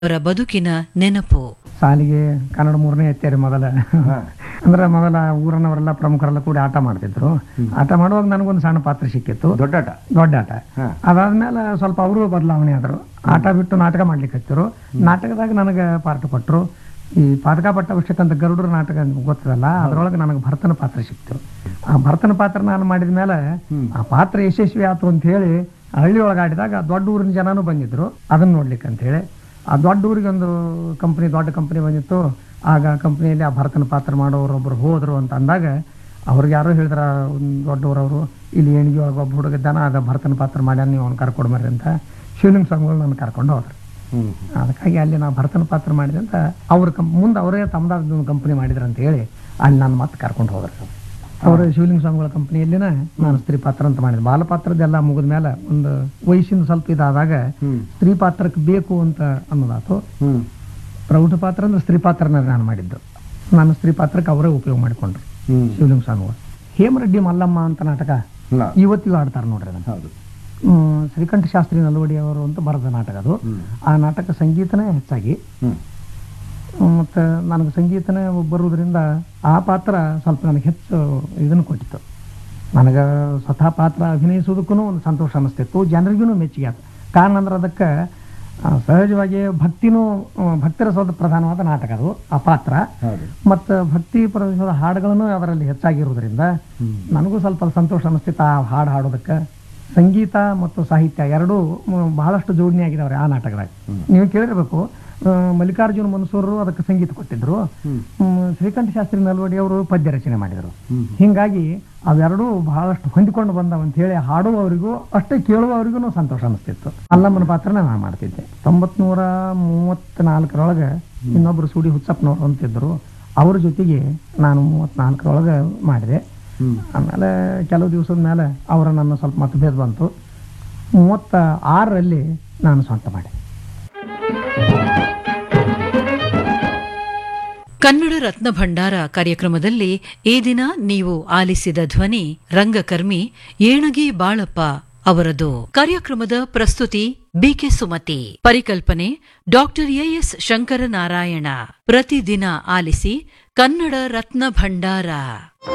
ಅವರ ಬದುಕಿನ ನೆನಪು ಸಾಲಿಗೆ ಕನ್ನಡ ಮೂರನೇ ಎತ್ತೇರಿ ಮೊದಲ ಅಂದ್ರೆ ಮೊದಲ ಊರನವರೆಲ್ಲ ಪ್ರಮುಖರೆಲ್ಲ ಕೂಡಿ ಆಟ ಮಾಡ್ತಿದ್ರು ಆಟ ಮಾಡುವಾಗ ನನಗೊಂದು ಸಣ್ಣ ಪಾತ್ರ ಸಿಕ್ಕಿತ್ತು ದೊಡ್ಡಾಟ ದೊಡ್ಡ ಆಟ ಹಾ. ಅದಾದ್ಮೇಲೆ ಸ್ವಲ್ಪ ಅವರು ಬದಲಾವಣೆ ಆದರು ಆಟ ಬಿಟ್ಟು ನಾಟಕ ಮಾಡ್ಲಿಕ್ಕೆ ಹತ್ತಿರು ನಾಟಕದಾಗ ನನಗೆ ಪಾರ್ಟ್ ಕೊಟ್ಟರು ಈ ಪಾದಕ ಪಟ್ಟಾಭಿಷೇಕ ಅಂತ ಗರುಡರ ನಾಟಕ ಗೊತ್ತದಲ್ಲ ಅದ್ರೊಳಗೆ ನನಗೆ ಭರತನ ಪಾತ್ರ ಸಿಕ್ತು ಆ ಭರತನ ಪಾತ್ರ ನಾನು ಮಾಡಿದ ಮೇಲೆ ಆ ಪಾತ್ರ ಯಶಸ್ವಿ ಆಯ್ತು ಅಂತ ಹೇಳಿ ಹಳ್ಳಿ ಒಳಗೆ ಆಡಿದಾಗ ದೊಡ್ಡ ಊರಿನ ಜನನೂ ಬಂದಿದ್ರು ಅದನ್ನ ನೋಡ್ಲಿಕ್ಕೆ ಅಂತ ಹೇಳಿ ಆ ದೊಡ್ಡ ಊರಿಗೆ ಒಂದು ಕಂಪನಿ ದೊಡ್ಡ ಕಂಪನಿ ಬಂದಿತ್ತು ಆಗ ಕಂಪನಿಯಲ್ಲಿ ಆ ಭರತನ ಪಾತ್ರ ಮಾಡೋರು ಒಬ್ರು ಹೋದ್ರು ಅಂತ ಅಂದಾಗ ಅವ್ರಿಗೆ ಯಾರೋ ಹೇಳಿದ್ರ ಒಂದು ದೊಡ್ಡವರವರು ಇಲ್ಲಿ ಏಣಿಗೆ ಒಳಗೆ ಒಬ್ಬ ಹುಡುಗ ಇದ್ದಾನ ಅದ ಭರತನ ಪಾತ್ರ ಮಾಡ್ಯಾನ ನೀವು ಅವ್ನು ಕರ್ಕೊಂಡು ಬರ್ರಿ ಅಂತ ಶಿವಲಿಂಗ ಸ್ವಾಮಿಗಳು ನನ್ನ ಕರ್ಕೊಂಡು ಹೋದ್ರು ಹ್ಮ್ ಅದಕ್ಕಾಗಿ ಅಲ್ಲಿ ನಾವು ಭರತನ ಪಾತ್ರ ಮಾಡಿದೆ ಅಂತ ಅವ್ರ ಕಂ ಮುಂದೆ ಅವರೇ ತಮ್ಮದಾದ ಒಂದು ಕಂಪನಿ ಮಾಡಿದ್ರು ಅಂತ ಹೇಳಿ ಅಲ್ಲಿ ನಾನು ಮತ್ತೆ ಕರ್ಕೊಂಡು ಹೋದ್ರು ಅವರು ಶಿವಲಿಂಗ ಸ್ವಾಮಿಗಳ ಕಂಪನಿಯಲ್ಲಿನ ನಾನು ಸ್ತ್ರೀ ಪಾತ್ರ ಅಂತ ಮಾಡಿದೆ ಬಾಲ ಪಾತ್ರದೆಲ್ಲ ಮುಗಿದ ಮೇಲೆ ಒಂದು ವಯಸ್ಸಿನ ಸ್ವಲ್ಪ ಇದಾದಾಗ ಹ್ಮ್ ಸ್ತ್ರೀ ಪಾತ್ರಕ್ಕೆ ಬೇಕು ಅಂತ ಅನ್ನೋದಾತು ಹ್ಮ್ ಪ್ರೌಢ ಪಾತ್ರ ಅಂದ್ರೆ ಸ್ತ್ರೀ ಪಾತ್ರನ ನಾನು ಮಾಡಿದ್ದು ನಾನು ಸ್ತ್ರೀ ಪಾತ್ರಕ್ಕೆ ಅವರೇ ಉಪಯೋಗ ಮಾಡಿಕೊಂಡ್ರು ಹ್ಮ್ ಶಿವಲಿಂಗ ಸ್ವಾಮಿಗಳು ಹೇಮರೆಡ್ಡಿ ಮಲ್ಲಮ್ಮ ಅಂತ ನಾಟಕ ಇಲ್ಲ. ಇವತ್ತಿಗೂ ಆಡ್ತಾರೆ ನೋಡ್ರಿ ಅದನ್ನ ಹೌದು ಹ್ಮ್, ಶ್ರೀಕಂಠ ಶಾಸ್ತ್ರಿ ನಲ್ವಡಿ ಅವರು ಅಂತ ಬರೆದ ನಾಟಕ ಅದು ಹ್ಮ್ ಆ ನಾಟಕ ಸಂಗೀತನೇ ಹೆಚ್ಚಾಗಿ ಹ್ಮ್ ಮತ್ತು ನನಗೆ ಸಂಗೀತನೇ ಬರುವುದರಿಂದ ಆ ಪಾತ್ರ ಸ್ವಲ್ಪ ನನಗೆ ಹೆಚ್ಚು ಇದನ್ನು ಕೊಟ್ಟಿತ್ತು ನನಗೆ ಸ್ವತಃ ಪಾತ್ರ ಅಭಿನಯಿಸೋದಕ್ಕೂ ಒಂದು ಸಂತೋಷ ಅನ್ನಿಸ್ತಿತ್ತು ಜನರಿಗೂ ಮೆಚ್ಚುಗೆ ಆಯ್ತು ಕಾರಣ ಅಂದ್ರೆ ಅದಕ್ಕೆ ಆ, ಸಹಜವಾಗಿ ಭಕ್ತಿನೂ ಆ, ಭಕ್ತಿರಸದ ಪ್ರಧಾನವಾದ ನಾಟಕ ಅದು ಆ ಪಾತ್ರ ಹೌದು ಮತ್ತು ಭಕ್ತಿ ಪ್ರವೇಶದ ಹಾಡುಗಳನ್ನು ಅದರಲ್ಲಿ ಹೆಚ್ಚಾಗಿರುವುದರಿಂದ ಹ್ಮ್ ನನಗೂ ಸ್ವಲ್ಪ ಸಂತೋಷ ಅನ್ನಿಸ್ತಿತ್ತು ಆ ಹಾಡು ಹಾಡೋದಕ್ಕೆ ಸಂಗೀತ ಮತ್ತು ಸಾಹಿತ್ಯ ಎರಡೂ ಮ್, ಬಹಳಷ್ಟು ಜೋಡಣೆ ಆಗಿದಾವ್ರೆ ಆ ನಾಟಕದಾಗ ನೀವು ಕೇಳಿರ್ಬೇಕು ಆ, ಮಲ್ಲಿಕಾರ್ಜುನ ಮನ್ಸೂರರು ಅದಕ್ಕೆ ಸಂಗೀತ ಕೊಟ್ಟಿದ್ರು ಹ್ಮ್ ಮ್, ಶ್ರೀಕಂಠ ಶಾಸ್ತ್ರಿ ನಲ್ವಡಿ ಅವರು ಪದ್ಯ ರಚನೆ ಮಾಡಿದರು ಹ್ಮ್ ಹಿಂಗಾಗಿ ಅವೆರಡೂ ಬಹಳಷ್ಟು ಹೊಂದಿಕೊಂಡು ಬಂದವ ಅಂತ ಹೇಳಿ ಹಾಡುವವರಿಗೂ ಅಷ್ಟೇ ಕೇಳುವವರಿಗೂ ಸಂತೋಷ ಅನಿಸ್ತಿತ್ತು ಅಲ್ಲಮ್ಮನ ಪಾತ್ರನ ನಾನು ಮಾಡ್ತಿದ್ದೆ ತೊಂಬತ್ನೂರ ಮೂವತ್ತ್ನಾಲ್ಕರೊಳಗೆ ಇನ್ನೊಬ್ರು ಸೂಡಿ ಹುಚ್ಚಪ್ಪನವ್ರು ಅಂತಿದ್ರು ಅವ್ರ ಜೊತೆಗೆ ನಾನು ಮೂವತ್ತ್ನಾಲ್ಕರೊಳಗೆ ಮಾಡಿದೆ ಹ್ಮ್ ಆಮೇಲೆ ಕೆಲವು ದಿವಸದ ಮೇಲೆ ಅವರ ನನ್ನ ಸ್ವಲ್ಪ ಮತಭೇದ ಬಂತು ಮೂವತ್ತ ಆರರಲ್ಲಿ ನಾನು ಸ್ವಂತ ಮಾಡಿದೆ ಕನ್ನಡ ರತ್ನ ಭಂಡಾರ ಕಾರ್ಯಕ್ರಮದಲ್ಲಿ ಈ ದಿನ ನೀವು ಆಲಿಸಿದ ಧ್ವನಿ ರಂಗಕರ್ಮಿ ಏಣಗಿ ಬಾಳಪ್ಪ ಅವರದು ಕಾರ್ಯಕ್ರಮದ ಪ್ರಸ್ತುತಿ ಬಿಕೆ ಸುಮತಿ ಪರಿಕಲ್ಪನೆ ಡಾಕ್ಟರ್ ಎಎಸ್ ಶಂಕರನಾರಾಯಣ ಪ್ರತಿದಿನ ಆಲಿಸಿ ಕನ್ನಡ ರತ್ನ ಭಂಡಾರ